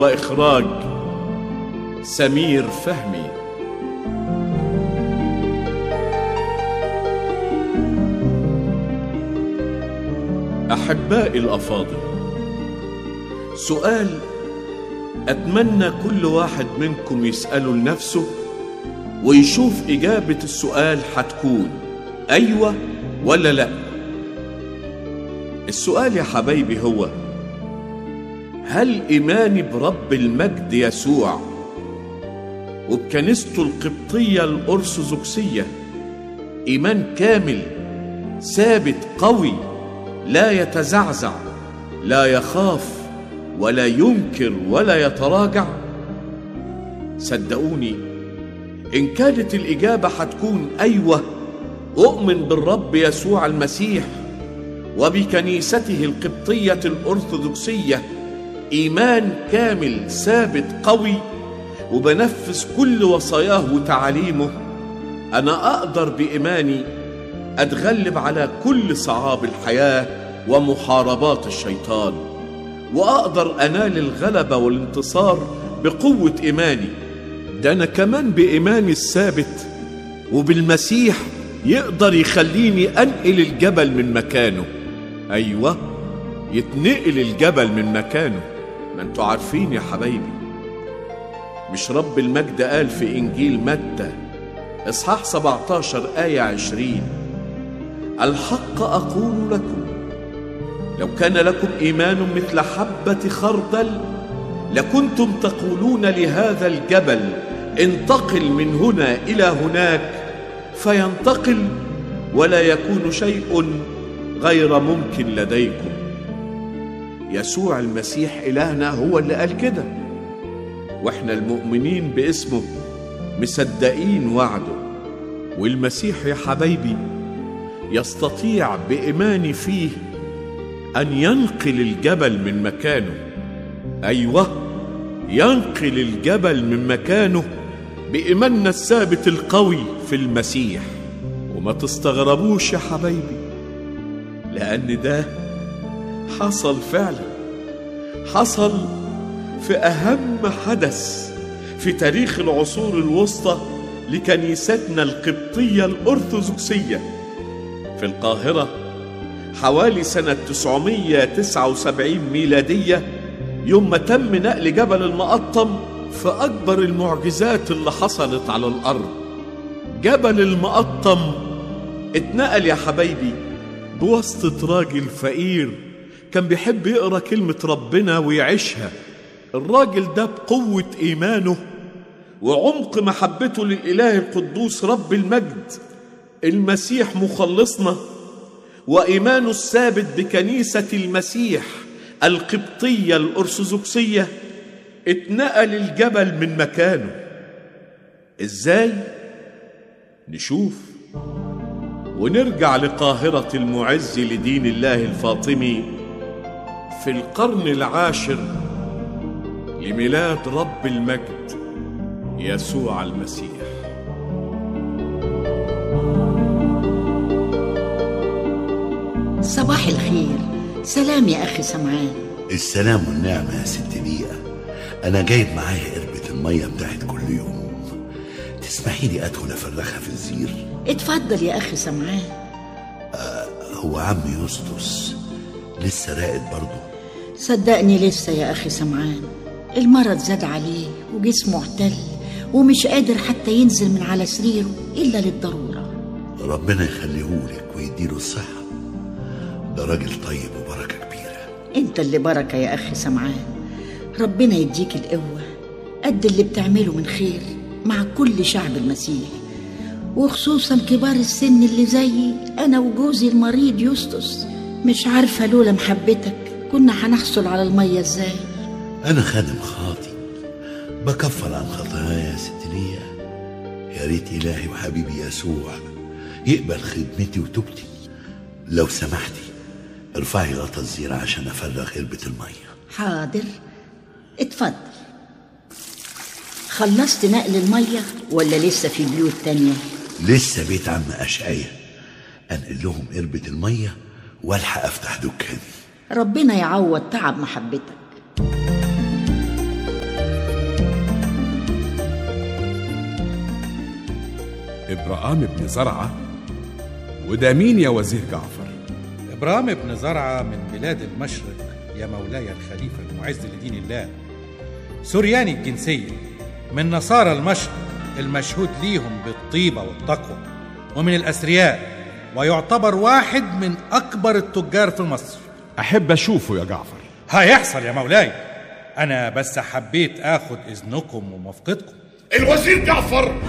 وإخراج سمير فهمي أحبائي الأفاضل سؤال أتمنى كل واحد منكم يسأله لنفسه ويشوف إجابة السؤال هتكون أيوة ولا لأ السؤال يا حبايبي هو هل إيماني برب المجد يسوع وبكنيسته القبطية الأرثوذكسية إيمان كامل ثابت قوي لا يتزعزع لا يخاف ولا ينكر ولا يتراجع صدقوني إن كانت الإجابة هتكون أيوة أؤمن بالرب يسوع المسيح وبكنيسته القبطية الأرثوذكسية إيمان كامل ثابت قوي وبنفذ كل وصاياه وتعاليمه أنا أقدر بإيماني أتغلب على كل صعاب الحياة ومحاربات الشيطان وأقدر أنال الغلبة والانتصار بقوة إيماني ده أنا كمان بإيماني الثابت وبالمسيح يقدر يخليني أنقل الجبل من مكانه أيوة يتنقل الجبل من مكانه ما انتوا عارفين يا حبايبي مش رب المجد قال في إنجيل متى إصحاح 17 آية 20 الحق أقول لكم لو كان لكم إيمان مثل حبة خردل لكنتم تقولون لهذا الجبل انتقل من هنا إلى هناك فينتقل ولا يكون شيء غير ممكن لديكم يسوع المسيح إلهنا هو اللي قال كده واحنا المؤمنين باسمه مصدقين وعده والمسيح يا حبايبي يستطيع بإيماني فيه أن ينقل الجبل من مكانه أيوة ينقل الجبل من مكانه بإيماننا الثابت القوي في المسيح وما تستغربوش يا حبايبي لأن ده حصل فعلا حصل في أهم حدث في تاريخ العصور الوسطى لكنيستنا القبطية الأرثوذكسية في القاهرة حوالي سنة 979 ميلادية يوم ما تم نقل جبل المقطم في أكبر المعجزات اللي حصلت على الأرض جبل المقطم اتنقل يا حبايبي بواسطة راجل فقير كان بيحب يقرأ كلمة ربنا ويعيشها الراجل ده بقوة إيمانه وعمق محبته للإله القدوس رب المجد المسيح مخلصنا وإيمانه الثابت بكنيسة المسيح القبطية الأرثوذكسية اتنقل الجبل من مكانه إزاي؟ نشوف ونرجع لقاهرة المعز لدين الله الفاطمي في القرن العاشر لميلاد رب المجد يسوع المسيح صباح الخير سلام يا أخي سمعان السلام والنعمة يا ست بيئة أنا جايب معايا قربة المية بتاعت كل يوم تسمحي لي أدخل أفرخها في الزير اتفضل يا أخي سمعان هو عم يسطس لسه راقد برضه صدقني لسه يا أخي سمعان المرض زاد عليه وجسمه اعتل ومش قادر حتى ينزل من على سريره إلا للضرورة ربنا يخليهولك ويديله الصحة ده راجل طيب وبركة كبيرة انت اللي بركة يا أخي سمعان ربنا يديك القوة قد اللي بتعمله من خير مع كل شعب المسيح وخصوصا كبار السن اللي زيي أنا وجوزي المريض يسطس مش عارفة لولا محبتك كنا هنحصل على المية ازاي أنا خادم خاطي بكفر عن خطاياي يا ست ليا يا ريت إلهي وحبيبي يسوع يقبل خدمتي وتوبتي لو سمحتي ارفعي غطا الزيرة عشان أفرغ قربة المية حاضر اتفضل خلصت نقل المية ولا لسه في بيوت تانية لسه بيت عم أشقية أنقل لهم قربة المية والحق أفتح دكاني ربنا يعوض تعب محبتك إبراهام بن زرعة وده مين يا وزير جعفر إبرام بن زرعة من بلاد المشرق يا مولاي الخليفة المعز لدين الله سورياني الجنسية من نصارى المشرق المشهود ليهم بالطيبة والتقوى ومن الأثرياء ويعتبر واحد من أكبر التجار في مصر أحب أشوفه يا جعفر هيحصل يا مولاي أنا بس حبيت آخد إذنكم وموافقتكم الوزير جعفر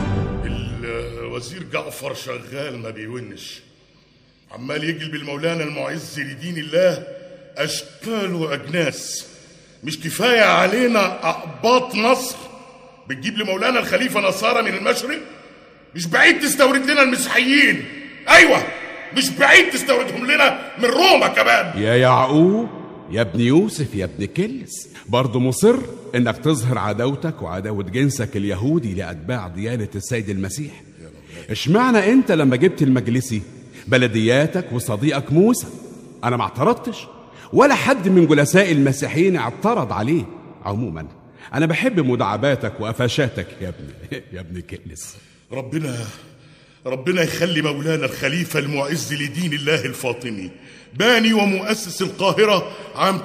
الوزير جعفر شغال ما بيونش عمال يجلب المولانا المعز لدين الله اشكال واجناس مش كفايه علينا اقباط مصر بتجيب لمولانا الخليفه نصارى من المشرق مش بعيد تستورد لنا المسيحيين ايوه مش بعيد تستوردهم لنا من روما كمان يا يعقوب يا ابن يوسف يا ابن كلس برضه مصر انك تظهر عداوتك وعداوة جنسك اليهودي لأتباع ديانة السيد المسيح اشمعنى انت لما جبت المجلسي بلدياتك وصديقك موسى انا ما اعترضتش ولا حد من جلساء المسيحيين اعترض عليه عموما انا بحب مداعباتك وقفشاتك يا ابن يا ابن كلس ربنا ربنا يخلي مولانا الخليفة المعز لدين الله الفاطمي باني ومؤسس القاهرة عام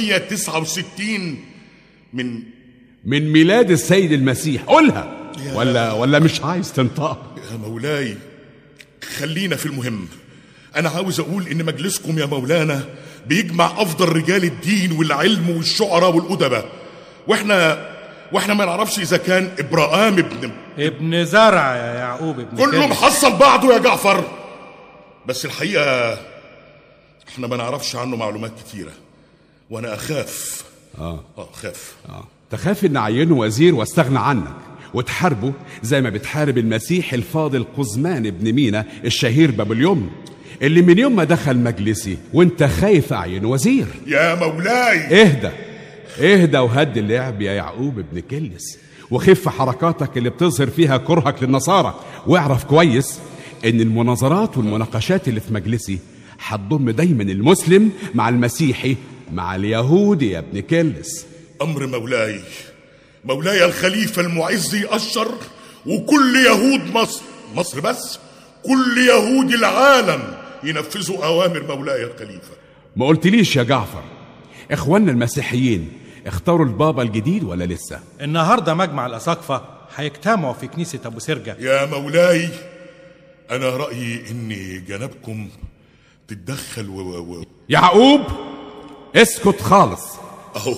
969 من من ميلاد السيد المسيح قولها ولا ولا مش عايز تنطقها يا مولاي خلينا في المهم أنا عاوز أقول إن مجلسكم يا مولانا بيجمع أفضل رجال الدين والعلم والشعراء والأدباء وإحنا وإحنا ما نعرفش إذا كان إبراهام ابن ابن زرع يا يعقوب ابن كله كلس. محصل بعضه يا جعفر بس الحقيقة احنا ما نعرفش عنه معلومات كتيرة وانا اخاف اه اه خاف اه تخاف ان اعينه وزير واستغنى عنك وتحاربه زي ما بتحارب المسيح الفاضل قزمان ابن مينا الشهير باب اليمن اللي من يوم ما دخل مجلسي وانت خايف اعينه وزير يا مولاي اهدى اهدى وهد اللعب يا يعقوب ابن كلس وخف حركاتك اللي بتظهر فيها كرهك للنصارى واعرف كويس ان المناظرات والمناقشات اللي في مجلسي هتضم دايما المسلم مع المسيحي مع اليهودي يا ابن كلس امر مولاي مولاي الخليفة المعز يأشر وكل يهود مصر مصر بس كل يهود العالم ينفذوا اوامر مولاي الخليفة ما قلتليش يا جعفر اخواننا المسيحيين اختاروا البابا الجديد ولا لسه النهارده مجمع الأساقفة هيجتمعوا في كنيسة أبو سرجة يا مولاي انا رأيي ان جنابكم تتدخل و, و... و... يعقوب اسكت خالص اهو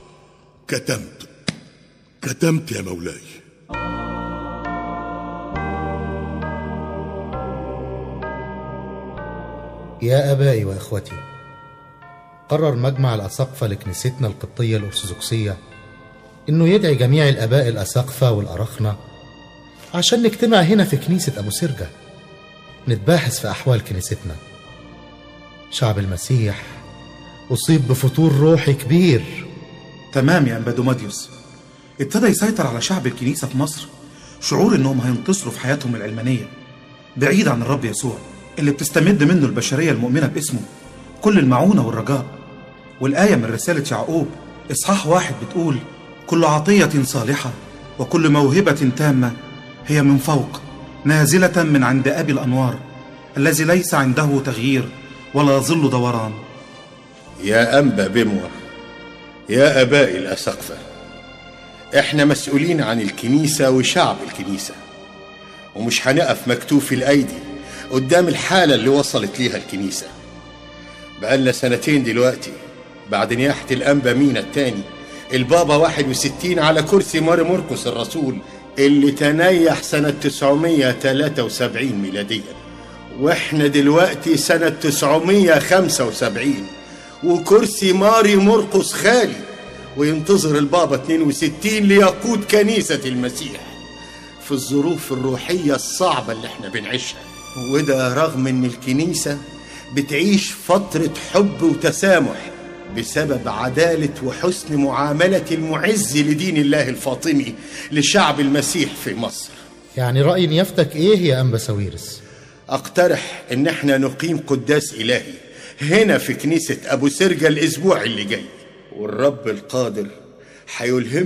كتمت كتمت يا مولاي يا آبائي وإخوتي قرر مجمع الأساقفة لكنيستنا القبطية الأرثوذكسية إنه يدعي جميع الآباء الأساقفة والأرخنة عشان نجتمع هنا في كنيسة أبو سرجة نتباحث في أحوال كنيستنا شعب المسيح أصيب بفتور روحي كبير تمام يا أمبادوماديوس ابتدى يسيطر على شعب الكنيسة في مصر شعور إنهم هينتصروا في حياتهم العلمانية بعيد عن الرب يسوع اللي بتستمد منه البشرية المؤمنة باسمه كل المعونة والرجاء والآية من رسالة يعقوب إصحاح واحد بتقول كل عطية صالحة وكل موهبة تامة هي من فوق نازلة من عند أبي الأنوار الذي ليس عنده تغيير ولا ظل دوران يا أنبا بمور يا أباء الأسقفة إحنا مسؤولين عن الكنيسة وشعب الكنيسة ومش هنقف مكتوف الأيدي قدام الحالة اللي وصلت ليها الكنيسة بقالنا سنتين دلوقتي بعد نياحة الأنبا مينا التاني البابا 61 على كرسي مار مرقس الرسول اللي تنيح سنة 973 ميلاديا واحنا دلوقتي سنة 975 وكرسي ماري مرقس خالي وينتظر البابا 62 ليقود كنيسة المسيح في الظروف الروحية الصعبة اللي احنا بنعيشها وده رغم ان الكنيسة بتعيش فترة حب وتسامح بسبب عدالة وحسن معاملة المعز لدين الله الفاطمي لشعب المسيح في مصر يعني رأي نيافتك إيه يا أنبا ساويرس؟ اقترح ان احنا نقيم قداس الهي هنا في كنيسة ابو سرجة الاسبوع اللي جاي والرب القادر هيلهم